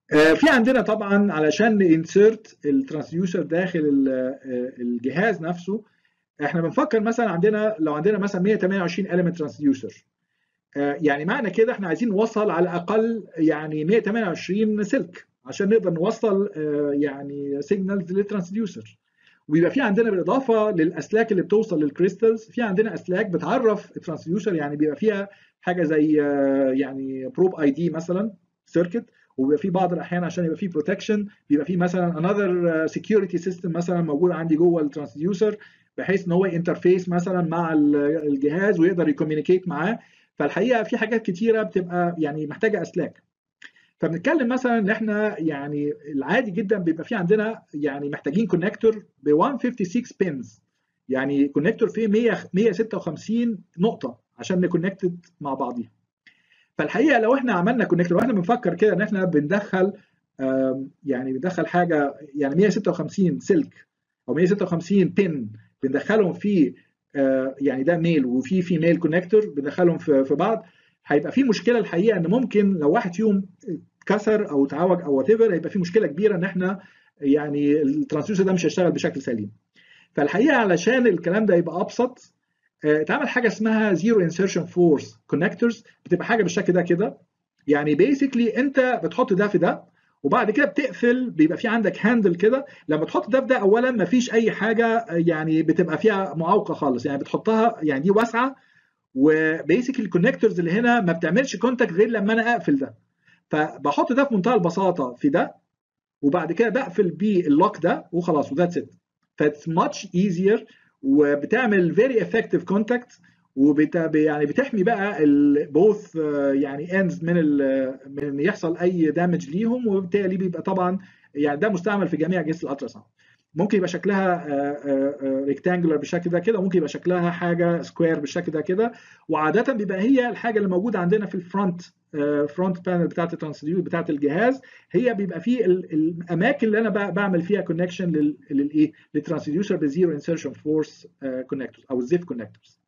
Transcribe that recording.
في عندنا طبعا علشان ننسرت الترانسديوسر داخل الجهاز نفسه احنا بنفكر مثلا عندنا لو عندنا مثلا 128 element ترانسديوسر يعني معنى كده احنا عايزين نوصل على الاقل يعني 128 سلك عشان نقدر نوصل يعني سيجنالز للترانسديوسر ويبقى في عندنا بالاضافه للاسلاك اللي بتوصل للكريستالز في عندنا اسلاك بتعرف الترانسديوسر يعني بيبقى فيها حاجه زي يعني بروب اي دي مثلا سيركت وبيبقى في بعض الاحيان عشان يبقى في بروتكشن بيبقى في مثلا انذر سكيورتي سيستم مثلا موجود عندي جوه الترانسديوسر بحيث ان هو انترفيس مثلا مع الجهاز ويقدر يكوميونيكيت معاه فالحقيقه في حاجات كتيره بتبقى يعني محتاجه اسلاك فبنتكلم مثلا ان احنا يعني العادي جدا بيبقى في عندنا يعني محتاجين كونكتور ب 156 بينز يعني كونكتور فيه 100 156 نقطه عشان نكونكتد مع بعضيها فالحقيقه لو احنا عملنا كونكتور لو احنا بنفكر كده ان احنا بندخل يعني بندخل حاجه يعني 156 سلك او 156 بين بندخلهم في يعني ده ميل وفي فيميل كونكتور بندخلهم في بعض هيبقى في مشكله الحقيقه ان ممكن لو واحد فيهم اتكسر او اتعوج او وات ايفر هيبقى في مشكله كبيره ان احنا يعني الترانسديوسر ده مش هيشتغل بشكل سليم فالحقيقه علشان الكلام ده يبقى ابسط اتعمل حاجه اسمها زيرو انسرشن فورس كونكتورز بتبقى حاجه بالشكل ده كده يعني بيسكلي انت بتحط ده في ده وبعد كده بتقفل بيبقى في عندك هاندل كده لما تحط ده في ده اولا ما فيش اي حاجه يعني بتبقى فيها معوقه خالص يعني بتحطها يعني دي واسعه وبيسكلي الكونكتورز اللي هنا ما بتعملش كونتاكت غير لما انا اقفل ده فبحط ده في منتهى البساطه في ده وبعد كده بقفل باللوك ده وخلاص وذاتس ات فاتس ماتش ايزير وبتعمل فيري افكتيف كونتاكت وبت يعني بتحمي بقى بوث يعني اندز من من ان يحصل اي دامج ليهم وبالتالي بيبقى طبعا يعني ده مستعمل في جميع اجهزه الالترا ساوند ممكن يبقى شكلها ريكتانجولار بالشكل ده كده وممكن يبقى شكلها حاجه سكوير بالشكل ده كده وعاده بيبقى هي الحاجه اللي موجوده عندنا في الفرونت فرونت بانل بتاعت الترانسديوسر بتاعت الجهاز هي بيبقى فيه الاماكن اللي انا بعمل فيها كونكشن للايه للترانسديوسر بزيرو انسرشن فورس كونكتورز او الزيف كونكتورز